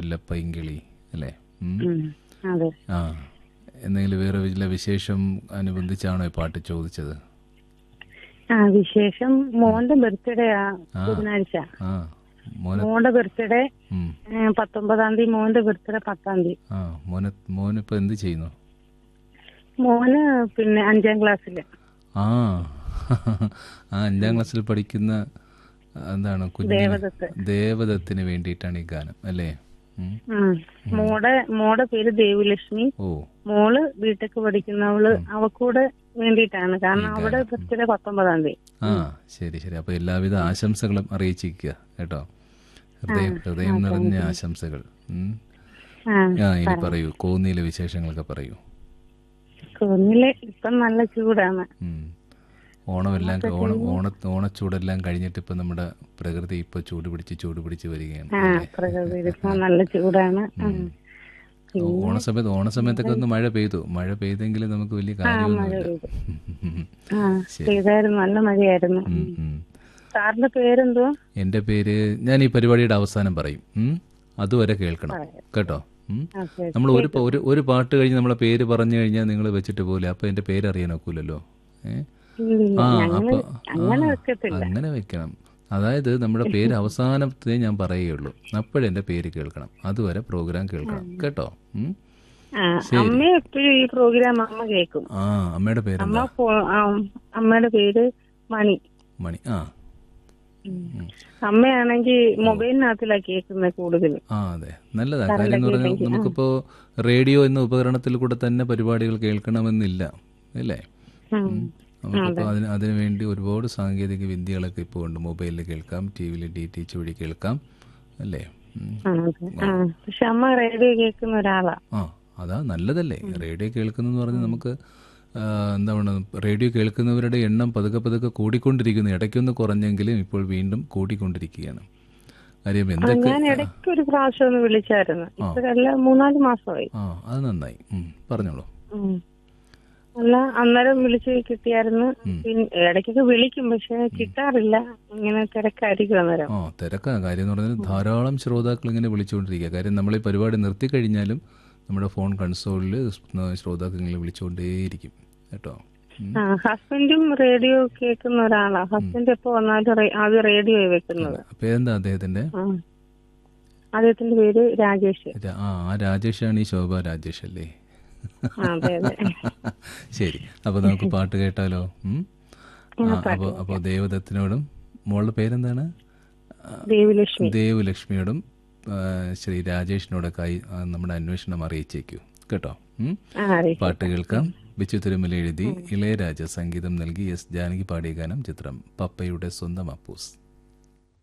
മുല്ല പൈങ്കിളി അല്ലേ ഉം. ഉം. അതെ ആ എന്തെങ്കിലും വേറെ വല്ല വിശേഷം അനുബന്ധിച്ചാണോ ഈ പാട്ട് ചോദിച്ചത് ആ വിശേഷം മോന്റെ ബർത്ത്ഡേ ആ ആ. ബുധനാഴ്ച ആ മോനെ മോന്റെ ബർത്ത്ഡേ ഉം. പത്തൊമ്പതാം തീയതി മോന്റെ ബർത്ത്ഡേ പത്താം തീയതി ആ മോനെ മോനിപ്പോ എന്ത് ചെയ്യുന്നു മോന് പിന്നെ അഞ്ചാം ക്ലാസ്സില് ആ ആ അഞ്ചാം ക്ലാസ്സിൽ പഠിക്കുന്ന ആ, എന്താണ് കുഞ്ഞിന് ദേവദത്ത് ദേവദത്തിന് വേണ്ടിയിട്ടാണ് ഈ ഗാനം അല്ലേ ഉം. ഉം. മോടെ മോടെ പേര് ദേവിലക്ഷ്മി ഓ മോള് ബിടെക് പഠിക്കുന്നവള് അവക്കൂടെ വേണ്ടിയിട്ടാണ് കാരണം അവിടെ ബർത്ത്ഡേ പത്തൊമ്പതാം തീയതി ആ ശരി ശരി അപ്പൊ എല്ലാവിധ ആശംസകളും അറിയിച്ചിരിക്കുക കേട്ടോ ഹൃദയം ഹൃദയം നിറഞ്ഞ ആശംസകൾ ഉം. ആ ആ ഇനി പറയൂ കോന്നിയിലെ വിശേഷങ്ങളൊക്കെ പറയൂ കുഞ്ഞില് ഇപ്പം നല്ല ചൂടാണ് ഉം. ഓണമെല്ലാം ഓണം ഓണ ഓണച്ചൂടെല്ലാം കഴിഞ്ഞിട്ട് ഇപ്പൊ നമ്മുടെ പ്രകൃതി ഇപ്പൊ ചൂട് പിടിച്ച് ചൂട് പിടിച്ച് വരികയാണ് ആ പ്രകൃതി ഇപ്പൊ നല്ല ചൂടാണ് ഉം. ഓ- ഓണസമയത്ത് ഓണസമയത്തൊക്കെ ഒന്ന് മഴ പെയ്തു മഴ പെയ്തെങ്കിലും നമുക്ക് വലിയ കാര്യമൊന്നുമില്ല ആ ചെയ്തായിരുന്നു നല്ല മഴയായിരുന്നു ഉം, ഉം. സാറിന്റെ പേരെന്തോ എന്റെ പേര് ഞാൻ ഈ പരിപാടിയുടെ അവസാനം പറയും ഉം. അതുവരെ കേൾക്കണം കേട്ടോ ഉം. ആ, ശരി. നമ്മൾ ഒരു പ- ഒരു ഒരു പാട്ട് കഴിഞ്ഞ് നമ്മളെ പേര് പറഞ്ഞു കഴിഞ്ഞാൽ നിങ്ങൾ വെച്ചിട്ട് പോലെ അപ്പൊ എന്റെ പേര് അറിയാൻ ഒക്കൂലല്ലോ ഏ? ഇല്ലില്ല, ആ ഞങ്ങള് അപ്പൊ അങ്ങനെ ആ, വെക്കത്തില്ല അങ്ങനെ വെക്കണം അതായത് നമ്മുടെ പേര് അവസാനത്തെ ഞാൻ പറയുകയുള്ളൂ അപ്പോഴെന്റെ പേര് കേൾക്കണം അതുവരെ പ്രോഗ്രാം കേൾക്കണം കേട്ടോ ഉം. ആ അമ്മ എപ്പോഴും ഈ പ്രോഗ്രാം അമ്മ കേൾക്കും ആ അമ്മയുടെ അമ്മ പേരെന്താ ഫോ- ആ, അമ്മയുടെ പേര് മണി മണി ആ അമ്മയാണെങ്കിൽ മൊബൈലിനകത്തിലാ കേൾക്കുന്നത് കൂടുതൽ ആ അതെ നല്ലതാ കാര്യം എന്ന് പറഞ്ഞാൽ നമുക്കിപ്പോ റേഡിയോ എന്ന ഉപകരണത്തിൽ കൂടെ തന്നെ പരിപാടികൾ കേൾക്കണമെന്നില്ല അല്ലേ ഉം. നമുക്കിപ്പോ അതിന് അതിനു വേണ്ടി ഒരുപാട് സാങ്കേതിക വിദ്യകളൊക്കെ ഇപ്പോൾ ഉണ്ട് മൊബൈലിൽ കേൾക്കാം ടി വിയിൽ ഡി ടി എച്ച് വഴി കേൾക്കാം അല്ലേ ഉം. ആ പക്ഷെ അമ്മ റേഡിയോ കേൾക്കുന്ന ഒരാളാ ആ അതാ നല്ലതല്ലേ റേഡിയോ കേൾക്കുന്നെന്ന് പറഞ്ഞാൽ നമുക്ക് ആ, എന്താണ് റേഡിയോ കേൾക്കുന്നവരുടെ എണ്ണം പതുക്കെ പതുക്കെ കൂടിക്കൊണ്ടിരിക്കുന്നു ഇടയ്ക്കൊന്ന് കുറഞ്ഞെങ്കിലും ഇപ്പോൾ വീണ്ടും കൂടിക്കൊണ്ടിരിക്കുകയാണ് കാര്യം എന്തൊക്കെ ഞാൻ ഇടയ്ക്ക് ഒരു പ്രാവശ്യം ഒന്ന് വിളിച്ചായിരുന്നു ഇപ്പോഴല്ല മൂന്നാല് മാസമായി ആ അത് നന്നായി ഉം, പറഞ്ഞോളൂ ഉം. അല്ല അന്നേരം വിളിച്ച് കിട്ടിയായിരുന്നു പിന്നെ ഇടയ്ക്കൊക്കെ വിളിക്കും പക്ഷെ കിട്ടാറില്ല ഇങ്ങനെ തിരക്കായിരിക്കും അന്നേരം ആ തിരക്കാ കാര്യം എന്ന് പറഞ്ഞാൽ ധാരാളം ശ്രോതാക്കൾ ഇങ്ങനെ വിളിച്ചുകൊണ്ടിരിക്കുക കാര്യം നമ്മൾ ഈ പരിപാടി നിർത്തി കഴിഞ്ഞാലും നമ്മുടെ ഫോൺ കൺസോളിൽ ശ്രോതാക്കൾ ഇങ്ങനെ വിളിച്ചുകൊണ്ടേയിരിക്കും കേട്ടോ ഉം. ആ ഹസ്ബൻഡും റേഡിയോ കേൾക്കുന്ന ഒരാളാ ഹസ്ബൻഡ് എപ്പോ വന്നാലും റേ- ആദ്യം റേഡിയോ വെക്കുന്നത് പേരെന്താ അദ്ദേഹത്തിന്റെ ആ. അദ്ദേഹത്തിന്റെ പേര് രാജേഷ് രാ- ആ ആ രാജേഷാണ് ഈ ശോഭ രാജേഷ് അല്ലേ ആ, അതെ അതെ ശരി അപ്പൊ നമുക്ക് പാട്ട് കേട്ടാലോ ഉം? ആ, അപ്പൊ അപ്പൊ ദേവദത്തിനോടും മോളുടെ പേരെന്താണ് ആ, ദേവിലക്ഷ്മി ദേവലക്ഷ്മിയോടും ആ, ശ്രീ രാജേഷിനോടൊക്കെ ആയി ആ, നമ്മുടെ അന്വേഷണം അറിയിച്ചേക്കൂ കേട്ടോ ഉം? ആ അറിയിക്കും പാട്ട് കേൾക്കാം ബിച്ചു തിരുമല എഴുതി ഇളയരാജ സംഗീതം നൽകി എസ് ജാനകി പാടിയ ഗാനം ചിത്രം പപ്പയുടെ സ്വന്തം അപ്പൂസ്